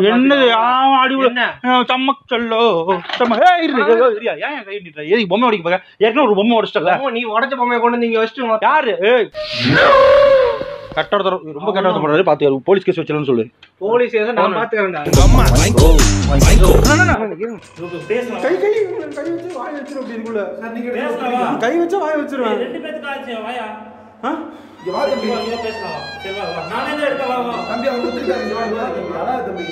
என்னது ஆ, அடி உள்ள- என்ன? ஆ, சம்மக் சொல்லோ சம்ம ஏய் இரு இரு, இரு, இரு, ஏன் என் கை நீட்டுற எதுக்கு பொம்மை உடைக்க போக ஏற்கனவே ஒரு பொம்மை உடைச்சிட்டல ஆமா, நீ உடைச்ச பொம்மையை கொண்டு வந்து இங்க வச்சுட்டு உனக்கு- யாரு ஏய் கட்டட ரொம்ப கட்டட போறாரு பாத்து போலீஸ் கேஸ் வச்சிடலாம்னு சொல்லு போலீஸ் ஏதோ நான் பாத்துக்கிறேன்டா கை கை கை வச்சு வாய் வச்சிரு அப்படி இதுக்குள்ள கை வச்சா வாய் வச்சிருவேன் ரெண்டு பேத்துக்கு ஆச்சு வாயா ஆ? இங்க வா தம்பி இங்க பேசலாம் சரி வா, வா. நானே தான் எடுக்க வா வா தம்பி அவங்க கொடுத்துருக்காங்க இங்க வா, இங்க வா தம்பி அழாத தம்பி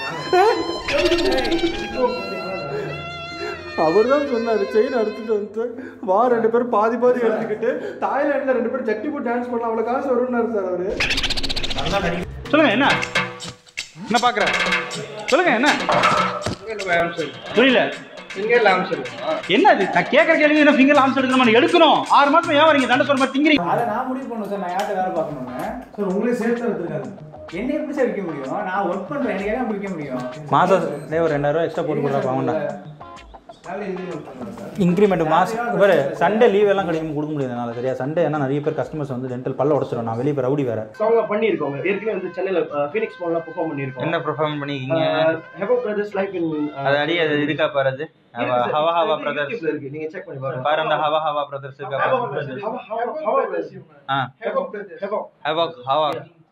அவர் தான் சொன்னாரு செயின் அறுத்துட்டு வந்து வா ரெண்டு பேரும் பாதி பாதி எடுத்துக்கிட்டு தாய்லாந்துல ரெண்டு பேரும் சட்டி போட்டு டான்ஸ் பண்ணலாம் அவ்வளவு காசு வரும்னாரு சார் அவரு சொல்லுங்க என்ன என்ன பாக்குற சொல்லுங்க என்ன புரியல இங்க இல்ல அமிச்சிரு என்ன இது நான் கேட்கற கேள்வி என்ன ஃபிங்கர் ஆன்சர் எடுக்கணும் நம்ம எடுக்கணும் ஆறு மாசம் ஏன் வரீங்க தண்டை சொல்ற மாதிரி திங்கிறீங்க அதை நான் முடிவு பண்ணணும் சார் நான் யார்கிட்ட வேலை பார்க்கணும்னு சார் உங்களே சேர்த்து எடுத்துருக்காங்க என்ன எப்படி சார் விற்க முடியும் நான் ஒர்க் பண்றேன் எனக்கு என்ன விற்க முடியும் மாதம் டே ஒரு ரெண்டாயிரம் எக்ஸ்ட்ரா போட்டு கொடுக்குறா பாவண்டா இன்க்ரிமெண்ட் மாதம் இவர் சண்டே லீவ் எல்லாம் கிடைக்கும் கொடுக்க முடியாது என்னால் சரியா சண்டே ஏன்னா நிறைய பேர் கஸ்டமர்ஸ் வந்து டென்டல் பல்ல உடச்சிடும் நான் வெளியே போய் ரவுடி வேற சாங் பண்ணிருக்கோம் ஏற்கனவே வந்து சென்னையில ஃபீனிக்ஸ் மால்ல பெர்ஃபார்ம் பண்ணிருக்கோம் என்ன பெர்ஃபார்ம் பண்ணிருக்கீங்க ஹெவோ பிரதர்ஸ் லைஃப் இன் அது அடி அது இருக்கா பாரு அது ஹவா ஹவா பிரதர்ஸ் இருக்கு நீங்க செக் பண்ணி பாருங்க பாரு அந்த ஹவா ஹவா பிரதர்ஸ் இருக்கா ஹவா பாரு ஹவா பிரதர்ஸ் ஆ ஹெவோ ஹெவோ ஹவா ஹவா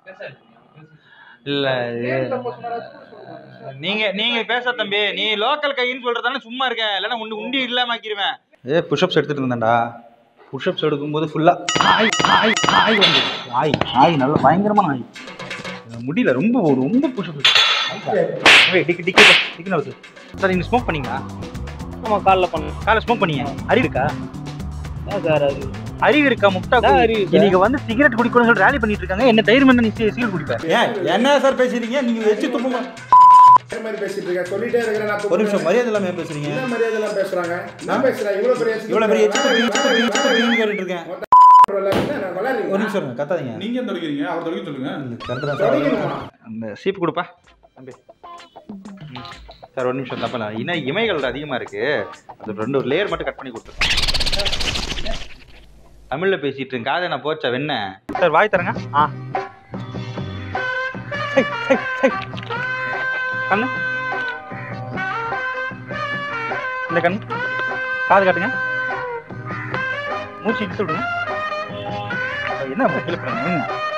இல்ல இது- நீங்க நீங்க பேச தம்பி நீ லோக்கல் கைன்னு சொல்றதானே சும்மா இருக்க இல்லைன்னா உண்டு உண்டி இல்லாம ஆக்கிருவேன் ஏ புஷ்அப்ஸ் எடுத்துட்டு இருந்தேன்டா புஷ்அப்ஸ் எடுக்கும்போது ஃபுல்லா ஆய் ஆய் ஆய் வந்து ஆய் ஆய் நல்ல பயங்கரமான ஆய் எனக்கு முடியல ரொம்ப ரொம்ப புஷ்அப் டிக்கி டிக்கி டிக்கி வருது சார் நீங்க ஸ்மோக் பண்ணீங்களா ஆமா கால்ல பண்ணு காலை ஸ்மோக் பண்ணீங்க அறிவு இருக்கா சார் அது அறிவு இருக்கா முட்டா அதான் அறிவு சார். இன்னைக்கு வந்து சிகரெட் குடிக்கணும்னு சொல்லி ரேலி பண்ணிட்டு இருக்காங்க என்ன தைரியம் என்ன நீ சிகரெட் குடிப்ப ஏன் என்ன சார் பேசுறீங்க நீங்க வச்சு துப்புங்க இந்த மாதிரி பேசிட்டு இருக்கேன் சொல்லிட்டே இருக்கிறேன் நான் ஒரு நிமிஷம் மரியாதை இல்லாம பேசுறீங்க என்ன மரியாதை எல்லாம் பேசுறாங்க நான் பேசுறேன் இவ்வளவு பெரிய இவ்வளவு பெரிய சிக்கு சிக்கு சிக்கு சிக்கு சிக்கு சிக்குன்னு கேட்டுட்டு இருக்கேன் நான் விளையாடுறீங்க ஒரு நிமிஷம் இருங்க, கத்தாதீங்க நீங்க எந்த தொடக்கிறீங்க அவர் தொடக்க சொல்லுங்க கரெக்டாக தான் சார் தொடங்கிடுமா அந்த சீப்பு கொடுப்பா தம்பி ம். சார் ஒரு நிமிஷம் தப்பல இன இமைகள் அதிகமாக இருக்கு அது ரெண்டு ஒரு லேயர் மட்டும் கட் பண்ணி கொடுத்துருங்க தமிழ்ல பேசிட்டு இருக்கேன் காதை நான் போச்சா வெண்ண சார் வாய் தரங்க ஆ சை, சை, சை. கண்ணு இந்த கண்ணு காது காட்டுங்க மூச்சு இழுத்து விடுங்க என்ன இழுப்புறாங்க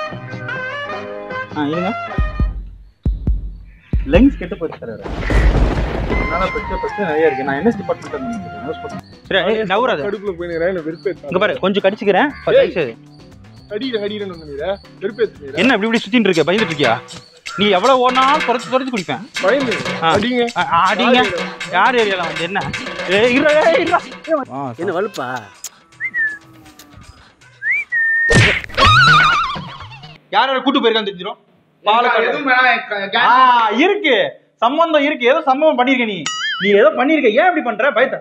ஆ இருங்க லெங்ஸ் கெட்டு போச்சு சார் அதனால பிரச்சனை பிரச்சனை நிறைய இருக்கு நான் என்எஸ் டிபார்ட்மெண்ட் சரி ஏய், நவுறாத கடுப்புல போய் என்ன வெறுப்பேற்ற இங்க பாரு கொஞ்சம் கடிச்சுக்கிறேன் பத்து ஏய். வயசு. அடிக்கிற அடிக்கிறேன்னு வெறுப்பேற்ற என்ன இப்படி இப்படி சுத்தின்னு இருக்க பயந்துட்டு இருக்கியா நீ எவ்வளவு ஓடினாலும் குறைச்சு குறைச்சு குடிப்பேன் பயந்து ஆ. அடிங்க ஆ, ஆ, அடிங்க யார் ஏரியால வந்து என்ன ஏய், இருடா, ஏய், இருடா. என்ன வலுப்பா யார் யாரை கூட்டு போயிருக்கான்னு தெரிஞ்சிடும் பாலக்காடு ஆ, இருக்கு சம்பந்தம் இருக்கு ஏதோ சம்பவம் பண்ணிருக்க நீ நீ ஏதோ பண்ணிருக்க ஏன் இப்படி பண்ற பயத்த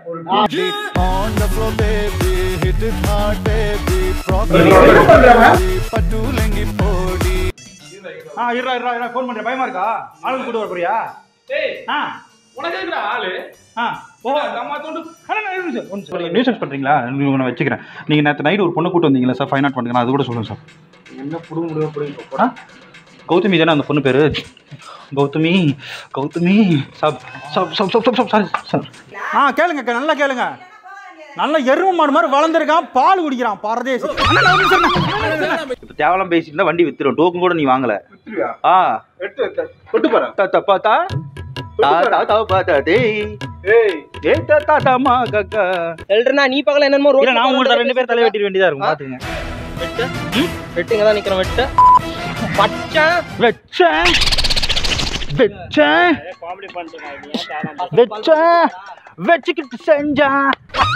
ஆ இருடா இருடா இருடா ஃபோன் பண்றேன் பயமா இருக்கா ஆளுங்க கூட்டு வர போறியா ஆ உனக்கு இருக்கிற ஆளு ஆ ஓ நம்ம தோண்டு நியூசன்ஸ் பண்றீங்களா நீங்க நான் வச்சுக்கிறேன் நீங்க நேற்று நைட் ஒரு பொண்ணை கூட்டு வந்தீங்களா சார் ஃபைன் ஆட் பண்ணுங்க அது கூட சொல்லுங்க சார் என்ன புடுங்க முடியும் புடுங்க ஆ? கௌதமி தானே அந்த பொண்ணு பேரு கௌதமி கௌதமி சப் சப் சப் சப் சப் சாரி சார் ஆ கேளுங்க அக்கா, நல்லா கேளுங்க நல்லா எரும மாடு மாதிரி வளர்ந்துருக்கான் பால் குடிக்கிறான் பரதேசி இப்போ தேவலாம் பேசிட்டு இருந்தா வண்டி வித்துரும் டோக்கன் கூட நீ வாங்கல ஆ தொட்டு பாரு தா தா பா தா தா தா தா பா தா டேய் ஏய் ஏ தா தா தா மா கக்கா எல்ட்ரனா நீ பக்கல என்னமோ இல்ல நான் உங்கள்ட்ட ரெண்டு பேர் தலை வெட்டிட வேண்டியதா இருக்கும் பாத்துங்க வெட்டு வெட்டுங்க தான் நிக்கிறேன் வெட்டு பச்சை வெச்சேன் வெச்சேன் காமெடி பண்ணிட்டு வெச்சேன் வெச்சுக்கிட்டு செஞ்சேன்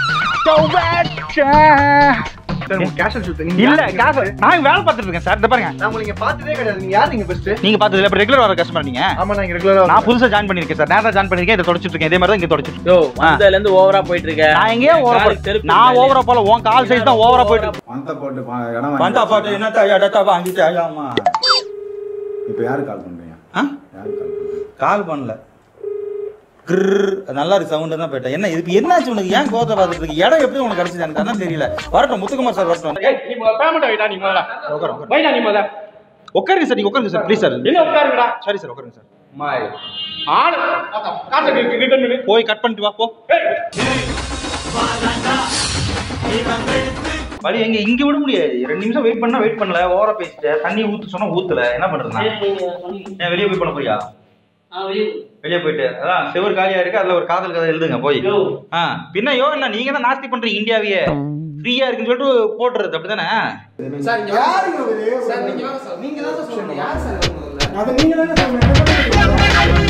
வெச்சேன் கேஷ் சுத்த இல்ல காசு நான் வேலை பார்த்துட்டு இருக்கேன் சார் இந்த பாருங்க நான் உங்களுக்கு பார்த்ததே கிடையாது நீங்க யார் நீங்க பெஸ்ட் நீங்க பார்த்தது இல்ல ரெகுலர் வர கஸ்டமர் நீங்க ஆமா நான் ரெகுலரா நான் புதுசா ஜாயின் பண்ணிருக்கேன் சார் நேரா ஜாயின் பண்ணிருக்கேன் இதை தொடச்சிட்டு இருக்கேன் இதே மாதிரி தான் இங்க தொடச்சிட்டு யோ வந்ததுல இருந்து ஓவரா போயிட்டு இருக்க நான் எங்கேயே ஓவரா காலுக்கு செருப்பு நான் இல்ல. ஓவரா போல உன் கால் சைஸ் தான் ஓவரா போயிட்டு இருக்கு. பணத்தை போட்டு பா- இடம் வந்தா வாங்கி பாட்டு என்னத்தா இடத்தா வாங்கிட்டாயாமா இப்போ யாரு கால் பண்றீங்க ஆ? யாரு கால் பண்றீங்க கால் பண்ணல கிர் நல்லா இருக்கு சவுண்ட் தான் போயிட்டேன் என்ன இதுக்கு என்னாச்சு உனக்கு ஏன் கோத்த பார்த்துட்டு இருக்கு இடம் எப்படி உனக்கு கிடைச்சது எனக்கு அதான் தெரியல வரட்டும் முத்துக்குமார் சார் வரட்டும் நீ பேமெண்ட் வைடா நீ முதல்ல வைடா நீ முதல்ல உட்காருங்க சார் நீங்க உட்காருங்க சார் ப்ளீஸ் சார் என்ன உட்காருங்கடா சரி சார் உட்காருங்க சார் ஆளு காசை ரிட்டர்ன் பண்ணு போய் கட் பண்ணிட்டு வா போ வழி எங்க இங்க விட முடியாது ரெண்டு நிமிஷம் வெயிட் பண்ணா வெயிட் பண்ணல ஓவரா பேசிட்ட தண்ணி ஊத்து சொன்னா ஊத்தல என்ன பண்றது நான்? ஏன் வெளியே போய் பண்ண போறியா வெளியே போயிட்டு அதான் செவர் காலியா இருக்கு அதுல ஒரு காதல் கதை எழுதுங்க போய் ஆ பின்ன யோ என்ன நீங்க தான் நாஸ்தி பண்றீங்க இந்தியாவையே ஃப்ரீயா இருக்குன்னு சொல்லிட்டு போட்டுறது அப்படிதானே யாருங்க இவரு? அது நீங்க தானே சொன்னீங்க.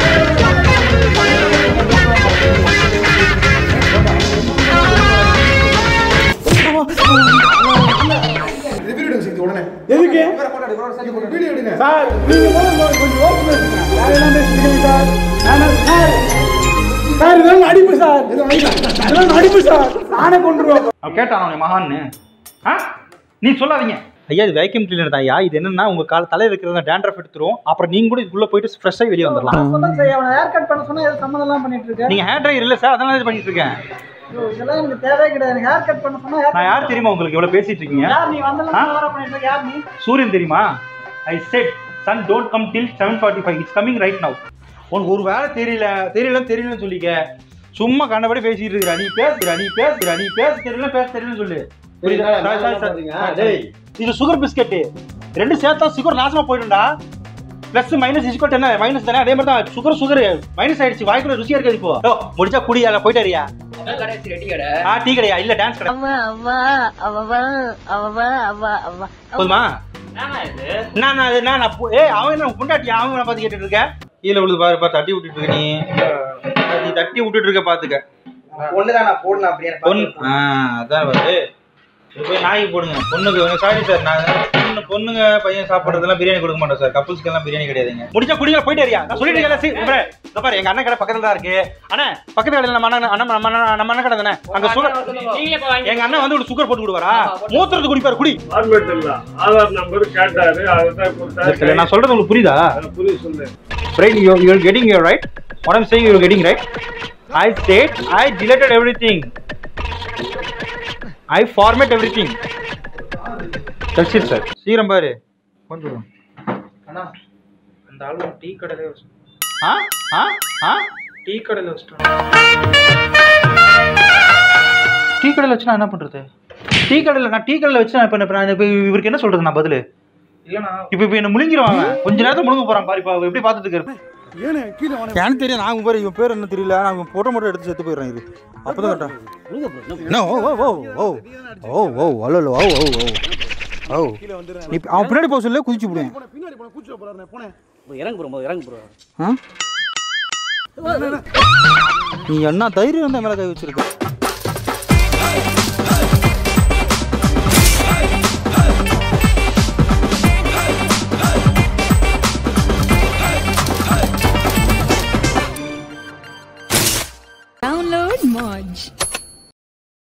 Review எடுங்க சக்தி, உடனே. எதுக்கு வீடியோ எடுங்க சார் நீங்க முதல்ல கொஞ்சம் ஓப்பன் பேசுங்க யாரெல்லாம் பேசுறீங்க சார் நானா சார் சார் இதெல்லாம் நடிப்பு சார் இதெல்லாம் நடிப்பு சார் நானே கொண்டுருவேன் அவன் கேட்டான் அவனை மகான்னு ஆ நீ சொல்லாதீங்க ஐயா இது வேக்யூம் கிளீனர் தான் ஐயா இது என்னன்னா உங்க கால தலையில இருக்கிறத டேண்ட்ரஃப் எடுத்துரும் அப்புறம் நீங்க கூட இதுக்குள்ள போயிட்டு ஃப்ரெஷ்ஷாக வெளியே வந்துடலாம் சொல்லுங்க சார் அவனை ஹேர் கட் பண்ண சொன்னா எது சம்மந்தம் எல்லாம் பண்ணிட்டு இருக்கேன் நீங்க ஹேர் ட்ரையர் இல்ல சார் அதனால இது பண்ணிட்டு இருக்கேன் ஐயோ, இதெல்லாம் எனக்கு தேவையே கிடையாது ஹேர் கட் பண்ண சொன்னா hair நான் cut யார் தெரியுமா உங்களுக்கு இவ்வளவு பேசிட்டு இருக்கீங்க யார் நீ வந்தெல்லாம் ஆ? ஓவரா பண்ணிட்டு இருக்க யார் நீ சூரியன் தெரியுமா I said sun don't come till seven forty five it's coming right now உனக்கு ஒரு வேலை தெரியல தெரியல தெரியலன்னு சொல்லிக்க சும்மா கண்டபடி பேசிட்டு இருக்கிற நீ பேசுற நீ பேசுற நீ பேச தெரியல பேச தெரியலன்னு சொல்லு புரியுதா? Sorry, sorry, sorry. Sorry, sorry. இது சுகர் பிஸ்கெட் ரெண்டு சேர்த்தா சுகர் நாசமா போயிடும்டா பிளஸ் மைனஸ் இஸ்கோட் என்ன மைனஸ் தானே அதே மாதிரி தான் சுகர் சுகர் மைனஸ் ஆயிடுச்சு வாய்க்குள்ள ருசியா இருக்காது இப்போ ஓ, முடிச்சா குடி அதில் போயிட்டாரியா ஆ டீ கடையா இல்ல டான்ஸ் கடை அவ அவ அவ அவ அவ அவ போதுமா நான் நான் அது நான் நான் பு- ஏய் அவன் என்ன புண்டாட்டி அவன் என்ன பார்த்து கேட்டுட்டு இருக்க கீழே விழுது பாரு பாரு தட்டி விட்டுட்டு இருக்க நீ நீ தட்டி விட்டுட்டு இருக்க பாத்துக்க ஒண்ணுதான் நான் போடணும் அப்படியே பொண்ணு ஆ அதான் பாரு இது போய் நாய்க்கு போடுங்க பொண்ணுக்கு சாரி சார் நான் பொண்ணு பொண்ணுங்க பையன் சாப்பிட்றதெல்லாம் பிரியாணி கொடுக்க மாட்டோம் சார் கப்புள்ஸ்க்கு எல்லாம் பிரியாணி கிடையாதுங்க முடிச்சா குடிங்க போயிட்டு வரியா நான் சொல்லிட்டு இருக்கேன் சி இவரே, இதோ பாரு எங்க அண்ணன் கடை பக்கத்துல தான் இருக்கு அண்ணா பக்கத்து கடையில நம்ம அண்ணன் அண்ணன் நம்ம அண்ணன் நம்ம அண்ணன் கடை தானே அங்க சுகர் எங்க அண்ணன் வந்து ஒரு சுகர் போட்டு கொடுவாரா மூத்திரத்து குடிப்பாரு குடி ஃபார்மேட் இல்ல ஆதார் நம்பர் கேட்டாரு அதுதான் கொடுத்தாரு சரி, நான் சொல்றது உங்களுக்கு புரியுதா புரிய சொல்லு Right, you you're getting your right. What I'm saying, you're getting right. I said I deleted everything. I format everything. That's it, sir. சீக்கிரம் பாரு கொஞ்சம் அண்ணா அந்த ஆளு டீ கடையில ஆ ஆ ஆ டீ கடையில வச்சுட்டோம் டீ கடையில் வச்சு நான் என்ன பண்றது டீ கடையில் நான் டீ கடையில் வச்சு நான் இப்போ இப்போ நான் இப்போ இவருக்கு என்ன சொல்றது நான் பதில் இல்லண்ணா இப்போ இப்போ என்ன முழுங்கிடுவாங்க கொஞ்ச நேரத்துல முழுங்க போறான் பாரு இப்போ எப்படி பார்த்துட்டு இருக்காரு ஏனே கீழே வாங்க. எனக்கு தெரியும் நான் பேர் இவன் பேர் என்ன தெரியல நான் இவன் போட்டோ மட்டும் எடுத்து செத்து போயிடுறேன் இது அப்பதான் கரெக்டா என்ன ஓ ஓ ஓ ஓ ஓ ஓ அல்ல ஓ ஓ ஓ ஓ நீ அவன் பின்னாடி போக சொல்ல குதிச்சு விடுவேன் பின்னாடி போன கூச்சிட்டு போறாரு போனேன் இறங்கு ப்ரோ இறங்கு ப்ரோ ஆ? நீ என்ன தைரியம் இருந்தா மேல கை வச்சிருக்க